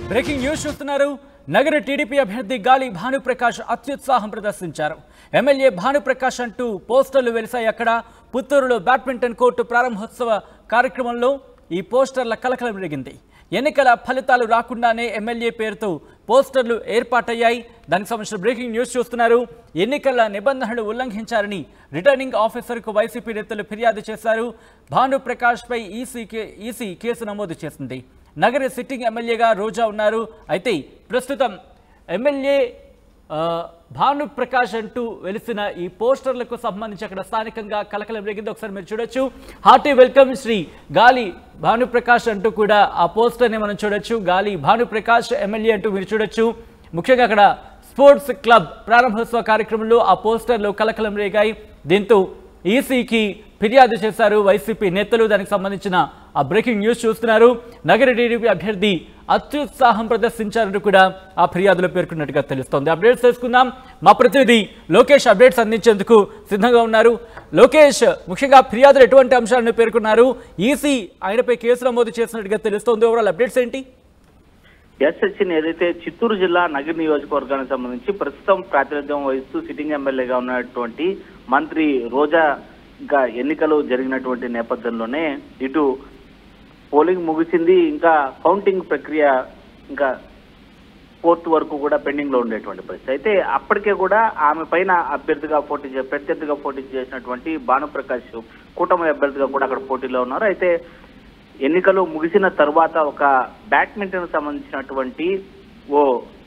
Breaking news చూస్తున్నారు నగర TDP అభ్యర్థి గాలి భానుప్రకాష్ అత్యుత్సాహం ప్రదర్శించారు ఎమ్మెల్యే భానుప్రకాష్ అంటూ పోస్టర్లు వెలిశాయి అక్కడ పుత్తూరులో బ్యాడ్మింటన్ కోర్టు ప్రారంభోత్సవ కార్యక్రమంలో ఈ పోస్టర్ల కలకలం రేగింది ఎన్నికల ఫలితాలు రాకుండానే ఎమ్మెల్యే పేరుతో పోస్టర్లు ఏర్పాటయ్యాయి దానికి సంబంధించిన బ్రేకింగ్ న్యూస్ చూస్తున్నారు ఎన్నికల నిబంధనలు ఉల్లంఘించారని రిటర్నింగ్ ఆఫీసర్కు వైసీపీ నేతలు ఫిర్యాదు చేశారు భానుప్రకాష్పై ఈసీ కే ఈసీ కేసు నమోదు చేసింది నగర సిట్టింగ్ ఎమ్మెల్యేగా రోజా ఉన్నారు అయితే ప్రస్తుతం ఎమ్మెల్యే ఆ, భానుప్రకాష్ అంటూ వెలిసిన ఈ పోస్టర్లకు సంబంధించి అక్కడ స్థానికంగా కలకలం రేగింది ఒకసారి మీరు చూడొచ్చు హార్టీ వెల్కమ్ శ్రీ గాలి భానుప్రకాష్ అంటూ కూడా ఆ పోస్టర్ని మనం చూడొచ్చు గాలి భానుప్రకాష్ ఎమ్మెల్యే అంటూ మీరు చూడొచ్చు ముఖ్యంగా అక్కడ స్పోర్ట్స్ క్లబ్ ప్రారంభోత్సవ కార్యక్రమంలో ఆ పోస్టర్లు కలకలం రేగాయి దీంతో ఈసీకి ఫిర్యాదు చేశారు వైసీపీ నేతలు దానికి సంబంధించిన ఆ బ్రేకింగ్ న్యూస్ చూస్తున్నారు నగర టీడీపీ అభ్యర్థి అత్యుత్సాహం ప్రదర్శించారంటూ కూడా ఆ ఫిర్యాదులో పేర్కొన్నట్టుగా తెలుస్తోంది అప్డేట్స్ తెలుసుకుందాం మా ప్రతినిధి లోకేష్ అప్డేట్స్ అందించేందుకు సిద్ధంగా ఉన్నారు లోకేష్ ముఖ్యంగా ఫిర్యాదులు ఎటువంటి అంశాలను పేర్కొన్నారు ఈసీ ఆయనపై కేసు నమోదు చేసినట్టుగా తెలుస్తోంది ఓవరాల్ అప్డేట్స్ ఏంటి ఎస్ సచిన్ ఏదైతే చిత్తూరు జిల్లా నగర నియోజకవర్గానికి సంబంధించి ప్రస్తుతం ప్రాతినిధ్యం వహిస్తూ సిట్టింగ్ ఎమ్మెల్యేగా ఉన్నటువంటి మంత్రి రోజా ఇంకా ఎన్నికలు జరిగినటువంటి నేపథ్యంలోనే ఇటు పోలింగ్ ముగిసింది ఇంకా కౌంటింగ్ ప్రక్రియ ఇంకా ఫోర్త్ వరకు కూడా పెండింగ్ లో ఉండేటువంటి పరిస్థితి అయితే అప్పటికే కూడా ఆమె పైన అభ్యర్థిగా పోటీ చే- ప్రత్యర్థిగా పోటీ చేసినటువంటి భానుప్రకాష్ కూటమి అభ్యర్థిగా కూడా అక్కడ పోటీలో ఉన్నారు అయితే ఎన్నికలు ముగిసిన తరువాత ఒక బ్యాడ్మింటన్ సంబంధించినటువంటి ఓ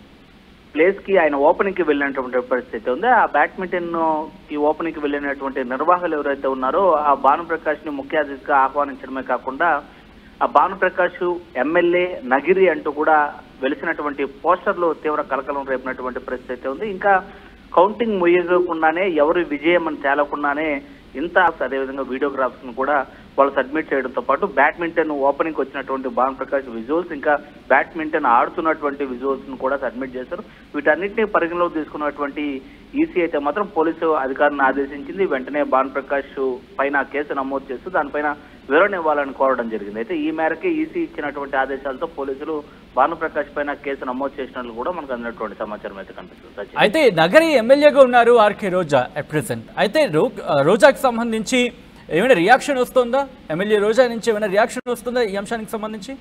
ప్లేస్ కి ఆయన ఓపెనింగ్ కి వెళ్ళినటువంటి పరిస్థితి ఉంది ఆ బ్యాడ్మింటన్ కి ఓపెనింగ్ కి వెళ్ళినటువంటి నిర్వాహకులు ఎవరైతే ఉన్నారో ఆ భానుప్రకాష్ ని ముఖ్య అతిథిగా ఆహ్వానించడమే కాకుండా ఆ భానుప్రకాష్ ఎమ్మెల్యే నగిరి అంటూ కూడా వెలిసినటువంటి పోస్టర్లు తీవ్ర కలకలం రేపినటువంటి పరిస్థితి ఉంది ఇంకా కౌంటింగ్ ముయ్యకుండానే ఎవరు విజయం అని తేలకుండానే ఇంత అదేవిధంగా వీడియోగ్రాఫ్స్ ను కూడా వాళ్ళు సబ్మిట్ చేయడంతో పాటు బ్యాడ్మింటన్ ఓపెనింగ్ వచ్చినటువంటి భాను ప్రకాష్ విజువల్స్ ఇంకా బ్యాడ్మింటన్ ఆడుతున్నటువంటి విజువల్స్ ను కూడా సబ్మిట్ చేశారు వీటన్నిటిని పరిగణలోకి తీసుకున్నటువంటి ఈసీ అయితే మాత్రం పోలీసు అధికారులను ఆదేశించింది వెంటనే భాను ప్రకాష్ పైన కేసు నమోదు చేస్తూ దానిపైన వివరణ ఇవ్వాలని కోరడం జరిగింది అయితే ఈ మేరకే ఈసీ ఇచ్చినటువంటి ఆదేశాలతో పోలీసులు భానుప్రకాష్ పైన కేసు నమోదు చేసినట్లు కూడా మనకు అందినటువంటి సమాచారం అయితే కనిపిస్తుంది సచిన్. అయితే నగరి ఎమ్మెల్యేగా ఉన్నారు ఆర్కే రోజా అట్ ప్రెసెంట్ అయితే రో రోజాకి సంబంధించి ఏమైనా రియాక్షన్ వస్తుందా ఎమ్మెల్యే రోజా నుంచి ఏమైనా రియాక్షన్ వస్తుందా ఈ అంశానికి సంబంధించి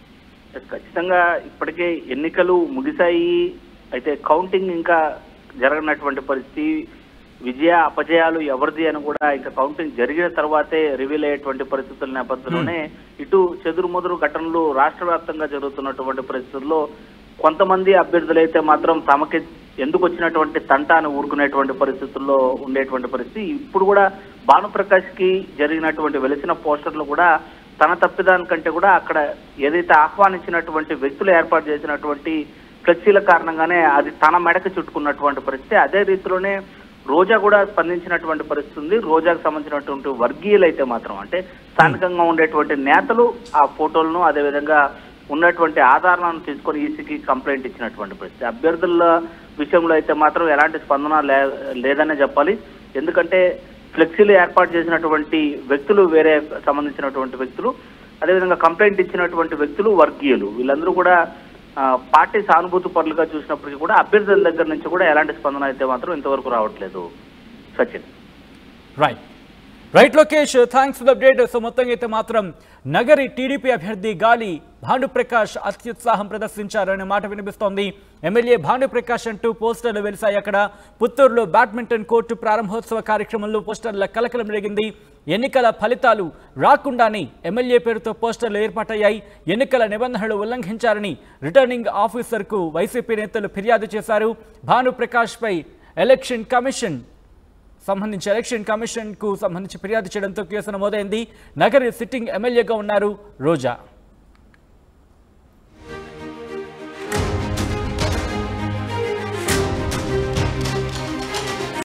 ఖచ్చితంగా ఇప్పటికే ఎన్నికలు ముగిశాయి అయితే కౌంటింగ్ ఇంకా జరగనటువంటి పరిస్థితి విజయ అపజయాలు ఎవరిది అని కూడా ఇంకా కౌంటింగ్ జరిగిన తర్వాతే రివీల్ అయ్యేటువంటి పరిస్థితుల నేపథ్యంలోనే ఇటు చెదురుమదురు ఘటనలు రాష్ట్ర వ్యాప్తంగా జరుగుతున్నటువంటి పరిస్థితుల్లో కొంతమంది అభ్యర్థులైతే మాత్రం తమకి ఎందుకు వచ్చినటువంటి తంట అని ఊరుకునేటువంటి పరిస్థితుల్లో ఉండేటువంటి పరిస్థితి ఇప్పుడు కూడా భానుప్రకాష్ కి జరిగినటువంటి వెలిసిన పోస్టర్లు కూడా తన తప్పిదానికంటే కూడా అక్కడ ఏదైతే ఆహ్వానించినటువంటి వ్యక్తులు ఏర్పాటు చేసినటువంటి ఫ్లెక్సీల కారణంగానే అది తన మెడకు చుట్టుకున్నటువంటి పరిస్థితి అదే రీతిలోనే రోజా కూడా స్పందించినటువంటి పరిస్థితి ఉంది రోజాకు సంబంధించినటువంటి వర్గీయులు అయితే మాత్రం అంటే స్థానికంగా ఉండేటువంటి నేతలు ఆ ఫోటోలను అదేవిధంగా ఉన్నటువంటి ఆధారాలను తీసుకొని ఈసీకి కంప్లైంట్ ఇచ్చినటువంటి పరిస్థితి అభ్యర్థుల విషయంలో అయితే మాత్రం ఎలాంటి స్పందన లే లేదనే చెప్పాలి ఎందుకంటే ఫ్లెక్సీలు ఏర్పాటు చేసినటువంటి వ్యక్తులు వేరే సంబంధించినటువంటి వ్యక్తులు అదేవిధంగా కంప్లైంట్ ఇచ్చినటువంటి వ్యక్తులు వర్గీయులు వీళ్ళందరూ కూడా ఆ, పార్టీ సానుభూతి పరులుగా చూసినప్పటికీ కూడా అభ్యర్థుల దగ్గర నుంచి కూడా ఎలాంటి స్పందన అయితే మాత్రం ఇంతవరకు రావట్లేదు Sachin right right Lokesh thanks for update so మొత్తంగా అయితే మాత్రం నగరి టీడీపీ అభ్యర్థి గాలి భానుప్రకాష్ అత్యుత్సాహం ప్రదర్శించారనే మాట వినిపిస్తోంది ఎమ్మెల్యే భానుప్రకాష్ అంటూ పోస్టర్లు వెలిశాయి అక్కడ పుత్తూరులో బ్యాడ్మింటన్ కోర్టు ప్రారంభోత్సవ కార్యక్రమంలో పోస్టర్ల కలకలం రేగింది ఎన్నికల ఫలితాలు రాకుండానే ఎమ్మెల్యే పేరుతో పోస్టర్లు ఏర్పాటయ్యాయి ఎన్నికల నిబంధనలు ఉల్లంఘించారని రిటర్నింగ్ ఆఫీసర్కు వైసీపీ నేతలు ఫిర్యాదు చేశారు భానుప్రకాష్పై ఎలక్షన్ కమిషన్ సంబంధించి ఎలక్షన్ కమిషన్ కు సంబంధించి ఫిర్యాదు చేయడంతో కేసు నమోదైంది నగరి సిట్టింగ్ ఎమ్మెల్యేగా ఉన్నారు రోజా